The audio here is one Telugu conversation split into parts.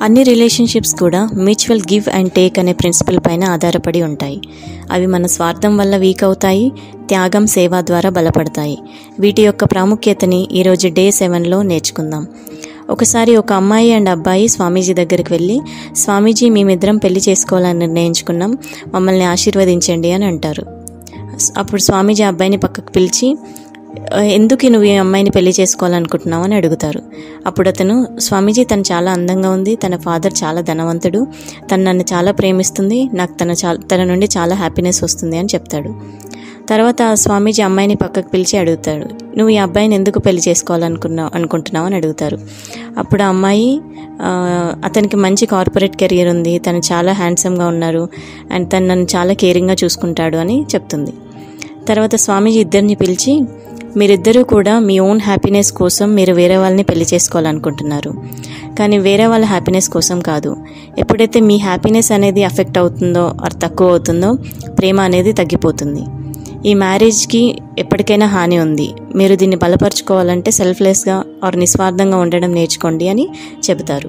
అన్ని రిలేషన్షిప్స్ కూడా మ్యూచువల్ గివ్ అండ్ టేక్ అనే ప్రిన్సిపల్ పైన ఆధారపడి ఉంటాయి అవి మన స్వార్థం వల్ల వీక్ అవుతాయి త్యాగం సేవ ద్వారా బలపడతాయి వీటి యొక్క ప్రాముఖ్యతని ఈరోజు డే సెవెన్లో నేర్చుకుందాం ఒకసారి ఒక అమ్మాయి అండ్ అబ్బాయి స్వామీజీ దగ్గరికి వెళ్ళి స్వామీజీ మేమిద్దరం పెళ్లి చేసుకోవాలని నిర్ణయించుకున్నాం మమ్మల్ని ఆశీర్వదించండి అని అంటారు అప్పుడు స్వామీజీ అబ్బాయిని పక్కకు పిలిచి "ఆ, ఎందుకు నువ్వు ఈ అమ్మాయిని పెళ్లి చేసుకోవాలనుకుంటున్నావు అని అడుగుతారు అప్పుడు అతను స్వామీజీ తను చాలా అందంగా ఉంది తన ఫాదర్ చాలా ధనవంతుడు తను నన్ను చాలా ప్రేమిస్తుంది నాకు తన చాలా తన నుండి చాలా హ్యాపీనెస్ వస్తుంది అని చెప్తాడు తర్వాత ఆ స్వామీజీ అమ్మాయిని పక్కకు పిలిచి అడుగుతాడు నువ్వు ఈ అబ్బాయిని ఎందుకు పెళ్లి చేసుకోవాలనుకున్నావు అనుకుంటున్నావు అని అడుగుతారు అప్పుడు ఆ అమ్మాయి ఆ, అతనికి మంచి కార్పొరేట్ కెరియర్ ఉంది తను చాలా హ్యాండ్సమ్గా ఉన్నారు అండ్ తను నన్ను చాలా కేరింగ్గా చూసుకుంటాడు అని చెప్తుంది తర్వాత స్వామీజీ ఇద్దరిని పిలిచి మీరిద్దరూ కూడా మీ ఓన్ హ్యాపీనెస్ కోసం మీరు వేరే వాళ్ళని పెళ్లి చేసుకోవాలనుకుంటున్నారు కానీ వేరే వాళ్ళ హ్యాపీనెస్ కోసం కాదు ఎప్పుడైతే మీ హ్యాపీనెస్ అనేది అఫెక్ట్ అవుతుందో ఆర్ తక్కువ అవుతుందో ప్రేమ అనేది తగ్గిపోతుంది ఈ మ్యారేజ్కి ఎప్పటికైనా హాని ఉంది మీరు దీన్ని బలపరుచుకోవాలంటే సెల్ఫ్లెస్గా ఆర్ నిస్వార్థంగా ఉండడం నేర్చుకోండి అని చెబుతారు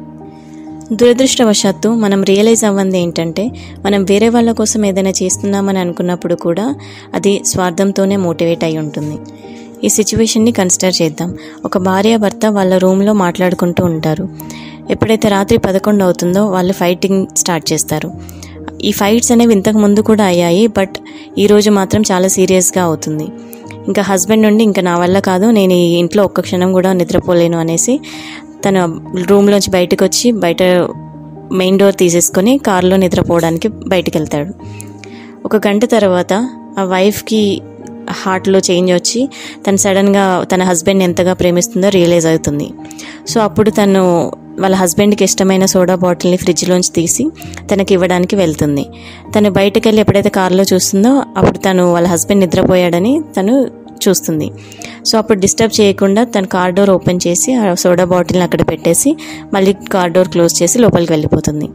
దురదృష్టవశాత్తు మనం రియలైజ్ అవ్వంది ఏంటంటే మనం వేరే వాళ్ళ కోసం ఏదైనా చేస్తున్నామని అనుకున్నప్పుడు కూడా అది స్వార్థంతోనే మోటివేట్ అయి ఉంటుంది ఈ సిచ్యువేషన్ని కన్సిడర్ చేద్దాం ఒక భార్య భర్త వాళ్ళ రూమ్లో మాట్లాడుకుంటూ ఉంటారు ఎప్పుడైతే రాత్రి పదకొండు అవుతుందో వాళ్ళు ఫైటింగ్ స్టార్ట్ చేస్తారు ఈ ఫైట్స్ అనేవి ఇంతకు ముందు కూడా అయ్యాయి బట్ ఈరోజు మాత్రం చాలా సీరియస్గా అవుతుంది ఇంకా హస్బెండ్ నుండి ఇంకా నా వల్ల కాదు నేను ఈ ఇంట్లో ఒక్క క్షణం కూడా నిద్రపోలేను అనేసి తన రూమ్లోంచి బయటకు వచ్చి బయట మెయిన్ డోర్ తీసేసుకొని కారులో నిద్రపోవడానికి బయటికి వెళ్తాడు ఒక గంట తర్వాత ఆ వైఫ్కి హార్ట్లో చేంజ్ వచ్చి తను సడన్గా తన హస్బెండ్ ఎంతగా ప్రేమిస్తుందో రియలైజ్ అవుతుంది సో అప్పుడు తను వాళ్ళ హస్బెండ్కి ఇష్టమైన సోడా బాటిల్ని ఫ్రిడ్జ్లోంచి తీసి తనకి ఇవ్వడానికి వెళ్తుంది తను బయటకు వెళ్ళి ఎప్పుడైతే కారులో చూస్తుందో అప్పుడు తను వాళ్ళ హస్బెండ్ నిద్రపోయాడని తను చూస్తుంది సో అప్పుడు డిస్టర్బ్ చేయకుండా తన కార్ డోర్ ఓపెన్ చేసి ఆ సోడా బాటిల్ని అక్కడ పెట్టేసి మళ్ళీ కార్ డోర్ క్లోజ్ చేసి లోపలికి వెళ్ళిపోతుంది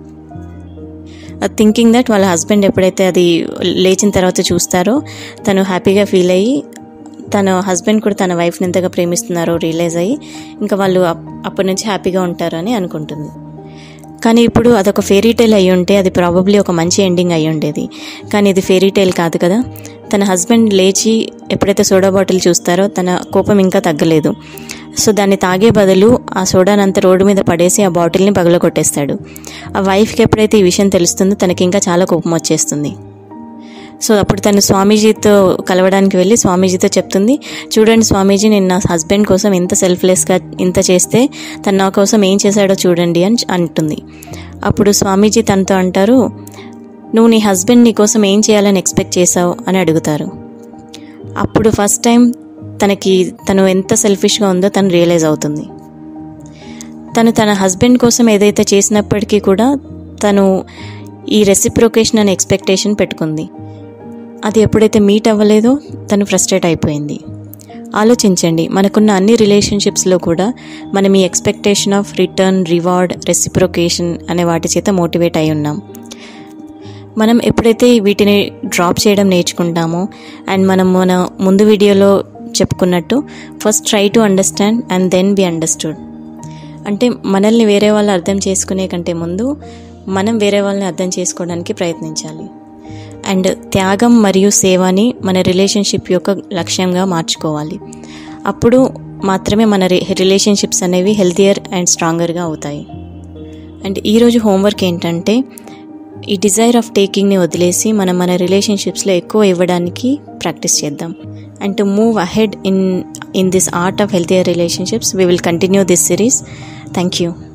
థింకింగ్ దట్ వాళ్ళ హస్బెండ్ ఎప్పుడైతే అది లేచిన తర్వాత చూస్తారో తను హ్యాపీగా ఫీల్ అయ్యి తన హస్బెండ్ కూడా తన వైఫ్ని ఎంతగా ప్రేమిస్తున్నారో రియలైజ్ అయ్యి ఇంకా వాళ్ళు అప్- అప్పటి నుంచి హ్యాపీగా ఉంటారని అనుకుంటుంది కానీ ఇప్పుడు అదొక ఫెయిరీ టైల్ అయి ఉంటే అది ప్రాబబ్లీ ఒక మంచి ఎండింగ్ అయి ఉండేది కానీ ఇది ఫెయిరీ టైల్ కాదు కదా తన హస్బెండ్ లేచి ఎప్పుడైతే సోడా బాటిల్ చూస్తారో తన కోపం ఇంకా తగ్గలేదు సో దాన్ని తాగే బదులు ఆ సోడానంతా రోడ్డు మీద పడేసి ఆ బాటిల్ని పగలగొట్టేస్తాడు ఆ వైఫ్కి ఎప్పుడైతే ఈ విషయం తెలుస్తుందో తనకి ఇంకా చాలా కోపం వచ్చేస్తుంది సో అప్పుడు తను స్వామీజీతో కలవడానికి వెళ్ళి స్వామీజీతో చెప్తుంది చూడండి స్వామీజీ నేను నా హస్బెండ్ కోసం ఇంత సెల్ఫ్లెస్గా ఇంత చేస్తే తను నా కోసం ఏం చేశాడో చూడండి అని అంటుంది అప్పుడు స్వామీజీ తనతో అంటారు నువ్వు నీ హస్బెండ్ నీ కోసం ఏం చేయాలని ఎక్స్పెక్ట్ చేసావు అని అడుగుతారు అప్పుడు ఫస్ట్ టైం తనకి తను ఎంత సెల్ఫిష్గా ఉందో తను రియలైజ్ అవుతుంది తను తన హస్బెండ్ కోసం ఏదైతే చేసినప్పటికీ కూడా తను ఈ రెసిప్రొకేషన్ అనే ఎక్స్పెక్టేషన్ పెట్టుకుంది అది ఎప్పుడైతే మీట్ అవ్వలేదో తను ఫ్రస్ట్రేట్ అయిపోయింది ఆలోచించండి మనకున్న అన్ని రిలేషన్షిప్స్లో కూడా మనం ఈ expectation of return reward reciprocation అనే వాటి చేత మోటివేట్ అయి ఉన్నాం మనం ఎప్పుడైతే వీటిని డ్రాప్ చేయడం నేర్చుకుంటామో అండ్ మనం మన ముందు వీడియోలో చెప్పుకున్నట్టు first try to understand and then be understood అంటే మనల్ని వేరే వాళ్ళు అర్థం చేసుకునే కంటే ముందు మనం వేరే వాళ్ళని అర్థం చేసుకోవడానికి ప్రయత్నించాలి అండ్ త్యాగం మరియు సేవని మన రిలేషన్షిప్ యొక్క లక్ష్యంగా మార్చుకోవాలి అప్పుడు మాత్రమే మన రిలేషన్షిప్స్ అనేవి హెల్తియర్ అండ్ స్ట్రాంగర్గా అవుతాయి అండ్ ఈరోజు హోంవర్క్ ఏంటంటే ఈ డిజైర్ ఆఫ్ టేకింగ్ని వదిలేసి మనం మన రిలేషన్షిప్స్లో ఎక్కువ ఇవ్వడానికి ప్రాక్టీస్ చేద్దాం and to move ahead in in this art of healthier relationships we will continue this series thank you